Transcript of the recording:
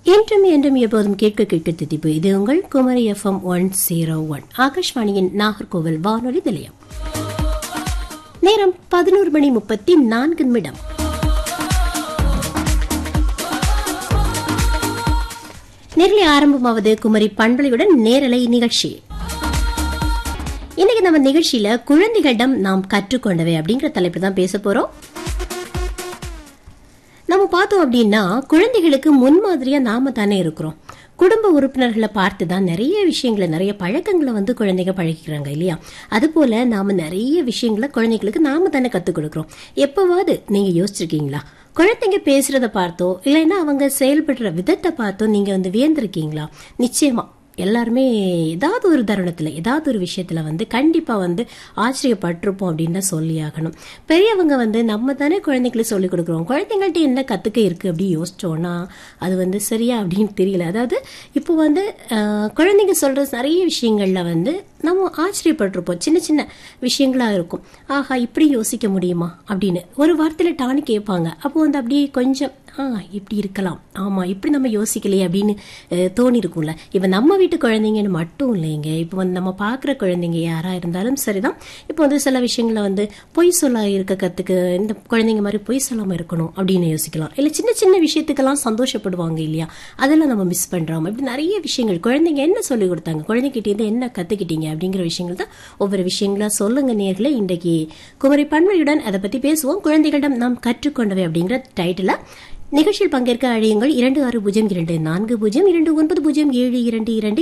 இன்றும் என்றும் எப்போதும் கேட்க கேட்க தித்திப்பு இது உங்கள் Kumari FM one zero one ஆகாஷ்வாணியின் நாகர்கோவில் வானொலி நிலையம் நேரம் பதினோரு மணி முப்பத்தி நான்கு நிமிடம் நேரில் ஆரம்பமாவது குமரி பண்பலையுடன் நேரலை நிகழ்ச்சி இன்னைக்கு நம்ம நிகழ்ச்சியில குழந்தைகளிடம் நாம் கற்றுக்கொண்டவை அப்படிங்கிற தலைப்பு தான் பேச போறோம் நம்ம பார்த்தோம் அப்படின்னா குழந்தைகளுக்கு முன்மாதிரியா நாம தானே இருக்கிறோம் குடும்ப உறுப்பினர்களை பார்த்து தான் நிறைய விஷயங்களை நிறைய பழக்கங்களை வந்து குழந்தைங்க பழகிக்கிறாங்க இல்லையா அதுபோல நாம நிறைய விஷயங்களை குழந்தைகளுக்கு நாம தானே கத்துக் கொடுக்குறோம் எப்பவாவது நீங்க யோசிச்சிருக்கீங்களா குழந்தைங்க பேசுறத பார்த்தோ இல்லைன்னா அவங்க செயல்படுற விதத்தை பார்த்தோ நீங்க வந்து வியந்திருக்கீங்களா நிச்சயமா எல்லாருமே ஏதாவது ஒரு தருணத்தில் ஏதாவது ஒரு விஷயத்தில் வந்து கண்டிப்பாக வந்து ஆச்சரியப்பட்டிருப்போம் அப்படின்னு தான் சொல்லி ஆகணும் பெரியவங்க வந்து நம்ம தானே குழந்தைங்களுக்கு சொல்லிக் கொடுக்குறோம் குழந்தைங்கள்ட்ட என்ன கற்றுக்க இருக்குது அப்படி யோசிச்சோன்னா அது வந்து சரியா அப்படின்னு தெரியல அதாவது இப்போ வந்து ஆஹ், குழந்தைங்க சொல்கிற நிறைய விஷயங்களில் வந்து நம்ம ஆச்சரியப்பட்டிருப்போம் சின்ன சின்ன விஷயங்களாக இருக்கும் ஆஹா இப்படி யோசிக்க முடியுமா அப்படின்னு ஒரு வார்த்தையில் டானு கேட்பாங்க அப்போ வந்து அப்படியே கொஞ்சம் ஆ இப்படி இருக்கலாம் ஆமாம் இப்படி நம்ம யோசிக்கலையே அப்படின்னு அஹ், தோணி இருக்கும்ல இப்போ நம்ம வீட்டு குழந்தைங்கன்னு மட்டும் இல்லைங்க இப்போ வந்து நம்ம பார்க்குற குழந்தைங்க யாராக இருந்தாலும் சரிதான் இப்போ வந்து சில விஷயங்களை வந்து பொய் சொல்ல இருக்க கற்றுக்கு இந்த குழந்தைங்க மாதிரி பொய் சொல்லாமல் இருக்கணும் அப்படின்னு யோசிக்கலாம் இல்லை சின்ன சின்ன விஷயத்துக்கெல்லாம் சந்தோஷப்படுவாங்க இல்லையா அதெல்லாம் நம்ம மிஸ் பண்ணுறோம் இப்படி நிறைய விஷயங்கள் குழந்தைங்க என்ன சொல்லி கொடுத்தாங்க குழந்தைகிட்டேருந்து என்ன கற்றுக்கிட்டீங்க அப்படிங்கிற விஷயங்கள் தான் ஒவ்வொரு விஷயங்களா சொல்லுங்க நேர்களே இன்றைக்கு குமரி பன்மையுடன் அதை பற்றி பேசுவோம் குழந்தைகளிடம் நாம் கற்றுக்கொண்டவை அப்படிங்கிற டைட்டில் நிகழ்ச்சியில் பங்கேற்க அழையுங்கள் இரண்டு ஆறு பூஜ்ஜியம் இரண்டு நான்கு பூஜ்ஜியம் இரண்டு ஒன்பது பூஜ்ஜியம் ஏழு இரண்டு இரண்டு